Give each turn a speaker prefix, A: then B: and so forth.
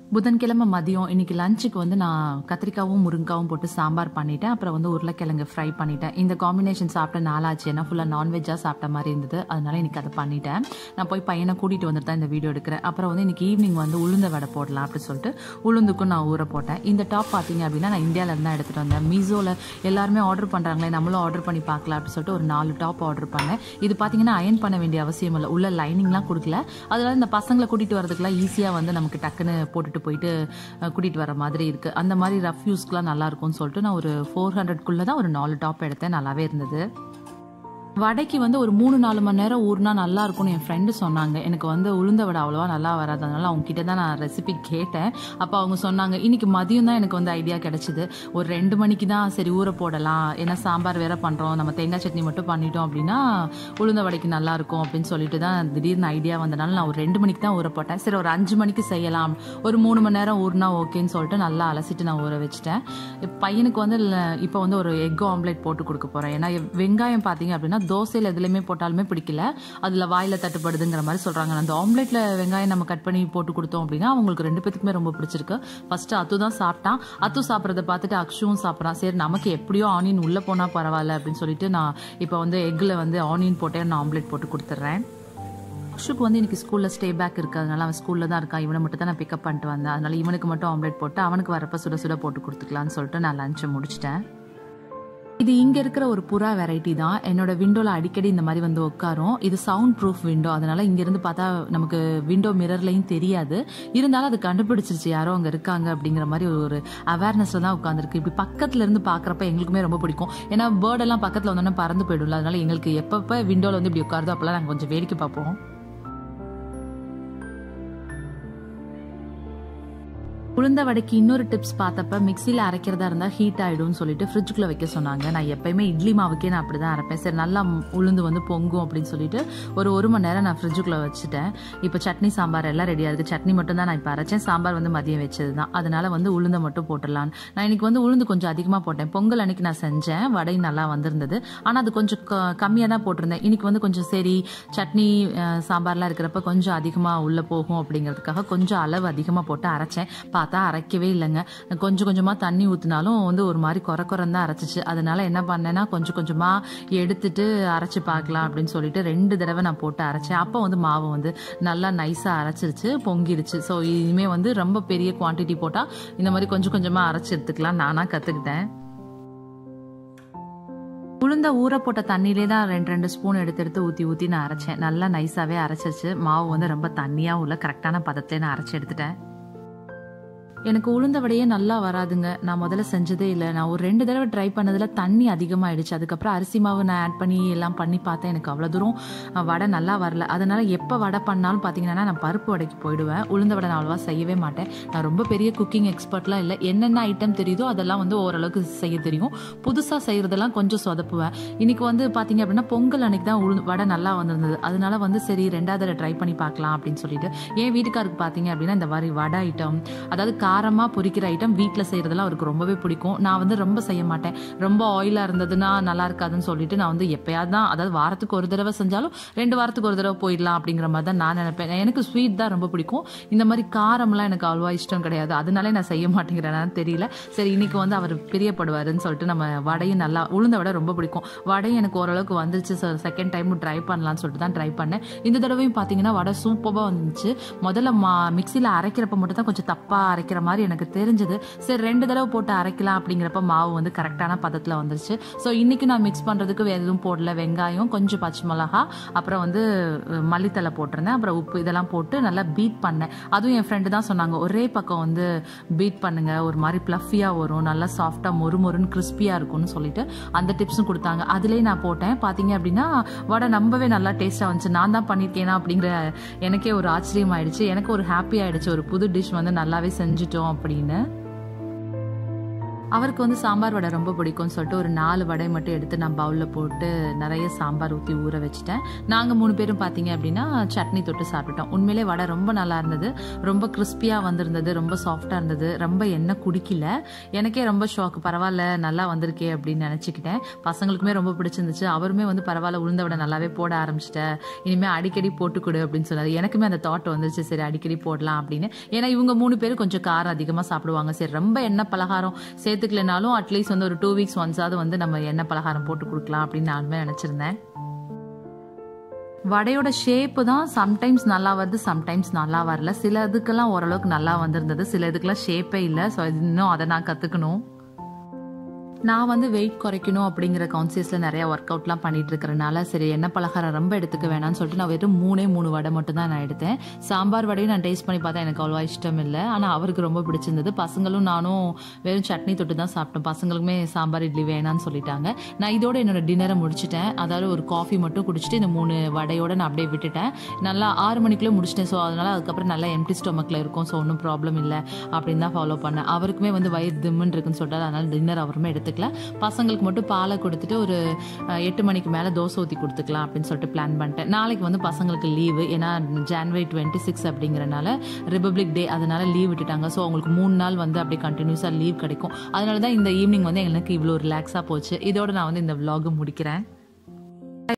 A: புதன்கிழமை மதியம் இன்னைக்கு லஞ்சுக்கு வந்து நான் கத்திரிக்காவும் முருங்காவும் போட்டு சாம்பார் பண்ணிட்டேன் அப்புறம் வந்து உருளைக்கிழங்கு ஃப்ரை பண்ணிட்டேன் இந்த காம்பினேஷன் சாப்பிட்ட நாளாச்சு ஏன்னா ஃபுல்லாக நான்வெஜ்ஜாக சாப்பிட்ட மாதிரி இருந்தது அதனால இன்னைக்கு அதை பண்ணிட்டேன் நான் போய் பையனை கூட்டிகிட்டு வந்துட்டு தான் இந்த வீடியோ எடுக்கிறேன் அப்புறம் வந்து இன்னைக்கு ஈவினிங் வந்து உளுந்த வடை போடலாம் அப்படின்னு சொல்லிட்டு உளுந்துக்கும் நான் ஊற போட்டேன் இந்த டாப் பார்த்தீங்க அப்படின்னா நான் இந்தியாவில இருந்து தான் எடுத்துகிட்டு வந்தேன் மீஷோவில் எல்லாருமே ஆர்டர் பண்ணுறாங்களே நம்மளும் ஆர்டர் பண்ணி பார்க்கலாம் அப்படின்னு சொல்லிட்டு ஒரு நாலு டாப் ஆர்டர் பண்ணேன் இது பார்த்தீங்கன்னா அயன் பண்ண வேண்டிய அவசியம் இல்லை உள்ள லைனிங்லாம் கொடுக்கல அதனால இந்த பசங்களை கூட்டிகிட்டு வரதுக்குலாம் ஈஸியாக வந்து நமக்கு டக்குன்னு போட்டுட்டு போயிட்டு அஹ், கூட்டிட்டு வர மாதிரி இருக்கு அந்த மாதிரி ரஃப் யூஸ்க்குலாம் நல்லா இருக்கும்னு சொல்லிட்டு நான் ஒரு ஃபோர் ஹண்ட்ரட்குள்ளே தான் ஒரு நாலு டாப் எடுத்தேன் நல்லாவே இருந்தது வடைக்கு வந்து ஒரு மூணு நாலு மணி நேரம் ஊறினா நல்லா இருக்கும்னு என் ஃப்ரெண்டு சொன்னாங்க எனக்கு வந்து உளுந்த வடை அவ்வளோவா நல்லா வராது அதனால அவங்க கிட்ட தான் நான் ரெசிபி கேட்டேன் அப்போ அவங்க சொன்னாங்க இன்னைக்கு மதியம் தான் எனக்கு வந்து ஐடியா கிடைச்சிது ஒரு ரெண்டு மணிக்கு தான் சரி ஊற போடலாம் ஏன்னா சாம்பார் வேற பண்ணுறோம் நம்ம தேங்காய் சட்னி மட்டும் பண்ணிட்டோம் அப்படின்னா உளுந்த வடைக்கு நல்லா இருக்கும் அப்படின்னு சொல்லிட்டு தான் திடீர்னு ஐடியா வந்தனால நான் ஒரு ரெண்டு மணிக்கு தான் ஊற போட்டேன் சரி ஒரு அஞ்சு மணிக்கு செய்யலாம் ஒரு மூணு மணி நேரம் ஊறினா ஓகேன்னு சொல்லிட்டு நல்லா அலசிட்டு நான் ஊற வச்சுட்டேன் இப்ப பையனுக்கு வந்து இப்போ வந்து ஒரு எக் ஆம்லேட் போட்டு கொடுக்க போறேன் ஏன்னா வெங்காயம் பார்த்தீங்க அப்படின்னா தோசையில் எதுலையுமே போட்டாலுமே பிடிக்கல அதில் வாயில் தட்டுப்படுதுங்கிற மாதிரி சொல்கிறாங்க அந்த ஆம்லேட்டில் வெங்காயம் நம்ம கட் பண்ணி போட்டு கொடுத்தோம் அப்படின்னா அவங்களுக்கு ரெண்டு பேத்துக்குமே ரொம்ப பிடிச்சிருக்கு ஃபர்ஸ்ட் அத்து தான் சாப்பிட்டான் அத்து சாப்பிட்றத பார்த்துட்டு அக்ஷுவும் சாப்பிட்றான் சரி நமக்கு எப்படியோ ஆனியன் உள்ளே போனால் பரவாயில்ல அப்படின்னு சொல்லிட்டு நான் இப்போ வந்து எக்கில் வந்து ஆனியன் போட்டே நான் ஆம்லேட் போட்டு கொடுத்துட்றேன் அக்ஷுக்கு வந்து இன்னைக்கு ஸ்கூலில் ஸ்டே பேக் இருக்கு அதனால அவன் ஸ்கூலில் தான் இருக்கான் இவனை மட்டும் தான் நான் பிக்கப் பண்ணிட்டு வந்தேன் அதனால இவனுக்கு மட்டும் ஆம்லேட் போட்டு அவனுக்கு வரப்ப சுட சுட போட்டு கொடுத்துக்கலாம்னு சொல்லிட்டு நான் லஞ்சை முடிச்சிட்டேன் இது இங்க இருக்கிற ஒரு புறா வெரைட்டி தான் என்னோட விண்டோல அடிக்கடி இந்த மாதிரி வந்து உட்காரும் இது சவுண்ட் ப்ரூஃப் விண்டோ அதனால இங்க இருந்து பார்த்தா நமக்கு விண்டோ மிரர்லையும் தெரியாது இருந்தாலும் அது கண்டுபிடிச்சிருச்சு யாரோ அங்க இருக்காங்க அப்படிங்கிற மாதிரி ஒரு அவேர்னஸ்ல தான் உட்காந்துருக்கு இப்படி பக்கத்துல இருந்து பாக்குறப்ப எங்களுக்குமே ரொம்ப பிடிக்கும் ஏன்னா பேர்ட் எல்லாம் பக்கத்துல வந்தோன்னா பறந்து போயிடும்ல அதனால எங்களுக்கு எப்பப்ப விண்டோல வந்து இப்படி உட்காருதோ அப்பெல்லாம் நாங்க கொஞ்சம் வேடிக்கை பார்ப்போம் உளுந்த வடைக்கு இன்னொரு டிப்ஸ் பார்த்தப்ப மிக்சியில் அரைக்கிறதா இருந்தால் ஹீட் ஆயிடும்னு சொல்லிட்டு ஃப்ரிட்ஜுக்குள்ள வைக்க சொன்னாங்க நான் எப்பயுமே இட்லி மாவுக்கே நான் அப்படி தான் அரைப்பேன் சரி நல்லா உளுந்து வந்து பொங்கும் அப்படின்னு சொல்லிட்டு ஒரு ஒரு மணி நேரம் நான் ஃப்ரிட்ஜுக்குள்ள வச்சுட்டேன் இப்போ சட்னி சாம்பார் எல்லாம் ரெடியாக இருக்குது சட்னி மட்டும் தான் நான் இப்போ அரைச்சேன் சாம்பார் வந்து மதியம் வச்சது தான் அதனால வந்து உளுந்தை மட்டும் போட்டுடலான்னு நான் இன்னைக்கு வந்து உளுந்து கொஞ்சம் அதிகமாக போட்டேன் பொங்கல் அன்னைக்கு நான் செஞ்சேன் வடை நல்லா வந்திருந்தது ஆனால் அது கொஞ்சம் கம்மியாக தான் போட்டிருந்தேன் இன்னைக்கு வந்து கொஞ்சம் சரி சட்னி அஹ், சாம்பார்லாம் இருக்கிறப்ப கொஞ்சம் அதிகமாக உள்ள போகும் அப்படிங்கிறதுக்காக கொஞ்சம் அளவு அதிகமாக போட்டு அரைச்சேன் பார்த்தா அரைக்கவே இல்லைங்க கொஞ்சம் கொஞ்சமாக தண்ணி ஊற்றினாலும் வந்து ஒரு மாதிரி குறை குறைன்னு தான் அரைச்சிச்சு அதனால என்ன பண்ணேன்னா கொஞ்சம் கொஞ்சமாக எடுத்துட்டு அரைச்சு பார்க்கலாம் அப்படின்னு சொல்லிட்டு ரெண்டு தடவை நான் போட்டு அரைச்சேன் அப்போ வந்து மாவு வந்து நல்லா நைஸாக அரைச்சிருச்சு பொங்கிடுச்சு ஸோ இனிமே வந்து ரொம்ப பெரிய குவான்டிட்டி போட்டால் இந்த மாதிரி கொஞ்சம் கொஞ்சமாக அரைச்சி எடுத்துக்கலாம் நானாக கற்றுக்கிட்டேன் உளுந்த ஊற போட்ட தண்ணியிலே தான் ரெண்டு ரெண்டு ஸ்பூன் எடுத்து எடுத்து ஊற்றி ஊற்றி நான் அரைச்சேன் நல்லா நைஸாகவே அரைச்சிருச்சு மாவு வந்து ரொம்ப தண்ணியாகவும் இல்லை கரெக்டான பதத்திலே நான் அரைச்சி எடுத்துட்டேன் எனக்கு உளுந்த வடையே நல்லா வராதுங்க நான் முதல்ல செஞ்சதே இல்லை நான் ஒரு ரெண்டு தடவை ட்ரை பண்ணதில் தண்ணி அதிகமாகிடுச்சு அதுக்கப்புறம் அரிசி மாவு நான் ஆட் பண்ணி எல்லாம் பண்ணி பார்த்தேன் எனக்கு அவ்வளோ தூரம் அஹ், வடை நல்லா வரல அதனால எப்போ வடை பண்ணாலும் பார்த்தீங்கன்னா நான் பருப்பு வடைக்கு போயிடுவேன் உளுந்த வடை நான் அவ்வளோவா செய்யவே மாட்டேன் நான் ரொம்ப பெரிய குக்கிங் எக்ஸ்பர்ட்லாம் இல்லை என்னென்ன ஐட்டம் தெரியுதோ அதெல்லாம் வந்து ஓரளவுக்கு செய்ய தெரியும் புதுசாக செய்கிறதெல்லாம் கொஞ்சம் சொதப்புவேன் இன்னைக்கு வந்து பார்த்தீங்க அப்படின்னா பொங்கல் அன்னைக்கு தான் உளுந்து வடை நல்லா வந்திருந்தது அதனால வந்து சரி ரெண்டாவது தடவை ட்ரை பண்ணி பார்க்கலாம் அப்படின்னு சொல்லிட்டு என் வீட்டுக்காருக்கு பார்த்தீங்க அப்படின்னா இந்த மாதிரி வடை ஐட்டம் அதாவது காரமாக பொரிக்கிற ஐட்டம் வீட்டில் செய்கிறதெல்லாம் அவருக்கு ரொம்பவே பிடிக்கும் நான் வந்து ரொம்ப செய்ய மாட்டேன் ரொம்ப ஆயிலாக இருந்ததுன்னா நல்லா இருக்காதுன்னு சொல்லிட்டு நான் வந்து எப்பயாவது தான் அதாவது வாரத்துக்கு ஒரு தடவை செஞ்சாலும் ரெண்டு வாரத்துக்கு ஒரு தடவை போயிடலாம் அப்படிங்கிற மாதிரி தான் நான் நினைப்பேன் எனக்கு ஸ்வீட் தான் ரொம்ப பிடிக்கும் இந்த மாதிரி காரம்லாம் எனக்கு அவ்வளோவா இஷ்டம் கிடையாது அதனாலே நான் செய்ய மாட்டேங்கிறேன்னு தெரியல சரி இன்னைக்கு வந்து அவர் பிரியப்படுவாருன்னு சொல்லிட்டு நம்ம வடையும் நல்லா உளுந்த வடை ரொம்ப பிடிக்கும் வடையும் எனக்கு ஓரளவுக்கு வந்துருச்சு செகண்ட் டைம் ட்ரை பண்ணலாம்னு சொல்லிட்டு தான் ட்ரை பண்ணேன் இந்த தடவையும் பார்த்தீங்கன்னா வடை சூப்பராக வந்துச்சு முதல்ல மா மிக்சியில் அரைக்கிறப்ப மட்டும் தான் கொஞ்சம் தப்பாக அரைக்கிற மாதிரி எனக்கு தெரிஞ்சது சரி ரெண்டு தடவை போட்டு அரைக்கலாம் அப்படிங்கிறப்ப மாவு வந்து கரெக்டான பதத்தில் வந்துருச்சு ஸோ இன்னைக்கு நான் மிக்ஸ் பண்ணுறதுக்கு வேறு எதுவும் போடல வெங்காயம் கொஞ்சம் பச்சை மிளகா அப்புறம் வந்து அஹ், மல்லித்தலை போட்டிருந்தேன் அப்புறம் உப்பு இதெல்லாம் போட்டு நல்லா பீட் பண்ணேன் அதுவும் என் ஃப்ரெண்டு தான் சொன்னாங்க ஒரே பக்கம் வந்து பீட் பண்ணுங்க ஒரு மாதிரி ப்ளஃபியாக வரும் நல்லா சாஃப்டாக மொறு மொறுன்னு கிறிஸ்பியாக இருக்கும்னு சொல்லிட்டு அந்த டிப்ஸும் கொடுத்தாங்க அதுலேயே நான் போட்டேன் பார்த்தீங்க அப்படின்னா வடை ரொம்பவே நல்லா டேஸ்ட்டாக வந்துச்சு நான் தான் பண்ணியிருக்கேனா அப்படிங்கிற எனக்கே ஒரு ஆச்சரியம் ஆயிடுச்சு எனக்கு ஒரு ஹாப்பி ஆயிடுச்சு ஒரு புது டிஷ் வந்து நல்லாவே செஞ்சுட்டோம் அப்படின்னு அவருக்கு வந்து சாம்பார் வடை ரொம்ப பிடிக்கும்னு சொல்லிட்டு ஒரு நாலு வடை மட்டும் எடுத்து நான் பவுலில் போட்டு நிறைய சாம்பார் ஊற்றி ஊற வச்சுட்டேன் நாங்கள் மூணு பேரும் பார்த்தீங்க அப்படின்னா சட்னி தொட்டு சாப்பிட்டுட்டோம் உண்மையிலே வடை ரொம்ப நல்லா இருந்தது ரொம்ப கிறிஸ்பியாக வந்திருந்தது ரொம்ப சாஃப்டாக இருந்தது ரொம்ப எண்ணெய் குடிக்கல எனக்கே ரொம்ப ஷாக் பரவாயில்ல நல்லா வந்திருக்கே அப்படின்னு நினச்சிக்கிட்டேன் பசங்களுக்குமே ரொம்ப பிடிச்சிருந்துச்சு அவருமே வந்து பரவாயில்ல உளுந்த வடை நல்லாவே போட ஆரம்பிச்சிட்டேன் இனிமேல் அடிக்கடி போட்டு கொடு அப்படின்னு சொன்னார் எனக்குமே அந்த தாட் வந்துருச்சு சரி அடிக்கடி போடலாம் அப்படின்னு ஏன்னா இவங்க மூணு பேரும் கொஞ்சம் காரம் அதிகமாக சாப்பிடுவாங்க சரி ரொம்ப எண்ணெய் பலகாரம் சேர்த்துக்கலனாலும் அட்லீஸ்ட் வந்து ஒரு டூ வீக்ஸ் ஒன்ஸாவது வந்து நம்ம எண்ணெய் பலகாரம் போட்டு கொடுக்கலாம் அப்படின்னு நானுமே நினச்சிருந்தேன் வடையோட ஷேப்பு தான் சம்டைம்ஸ் நல்லா வருது சம்டைம்ஸ் நல்லா வரல சில இதுக்கெல்லாம் ஓரளவுக்கு நல்லா வந்திருந்தது சில இதுக்கெல்லாம் ஷேப்பே இல்லை ஸோ இன்னும் அதை நான் கற்றுக்கணும் நான் வந்து வெயிட் குறைக்கணும் அப்படிங்கிற கான்சியஸில் நிறைய ஒர்க் அவுட்லாம் பண்ணிட்டு இருக்கிறனால சரி எண்ணெய் பலகாரம் ரொம்ப எடுத்துக்க வேணாம்னு சொல்லிட்டு நான் வெறும் மூணே மூணு வடை மட்டும் தான் நான் எடுத்தேன் சாம்பார் வடையும் நான் டேஸ்ட் பண்ணி பார்த்தா எனக்கு அவ்வளோவா இஷ்டம் இல்லை ஆனால் அவருக்கு ரொம்ப பிடிச்சிருந்தது பசங்களும் நானும் வெறும் சட்னி தொட்டு தான் சாப்பிட்டோம் பசங்களுக்குமே சாம்பார் இட்லி வேணாம்னு சொல்லிட்டாங்க நான் இதோட என்னோட டின்னரை முடிச்சிட்டேன் அதாவது ஒரு காஃபி மட்டும் குடிச்சிட்டு இந்த மூணு வடையோட நான் அப்படியே விட்டுட்டேன் நல்லா ஆறு மணிக்குள்ளே முடிச்சிட்டேன் ஸோ அதனால அதுக்கப்புறம் நல்லா எம்டி ஸ்டொமக்கில் இருக்கும் ஸோ ஒன்றும் ப்ராப்ளம் இல்லை அப்படின்னு தான் ஃபாலோ பண்ணேன் அவருக்குமே வந்து வயிறு திம்முன்னு இருக்குன்னு சொல்லிட்டு அதனால டின்னர் அவருமே எடுத்துக்கல பசங்களுக்கு மட்டும் பாலை கொடுத்துட்டு ஒரு அஹ், எட்டு மணிக்கு மேலே தோசை ஊற்றி கொடுத்துக்கலாம் அப்படின்னு சொல்லிட்டு பிளான் பண்ணிட்டேன் நாளைக்கு வந்து பசங்களுக்கு லீவு ஏன்னா ஜான்வரி டுவெண்ட்டி சிக்ஸ் அப்படிங்கிறனால ரிபப்ளிக் டே அதனால லீவ் விட்டுட்டாங்க ஸோ அவங்களுக்கு மூணு நாள் வந்து அப்படியே கண்டினியூஸாக லீவ் கிடைக்கும் அதனால தான் இந்த ஈவினிங் வந்து எனக்கு இவ்வளோ ரிலாக்ஸாக போச்சு இதோட நான் வந்து இந்த vlog முடிக்கிறேன்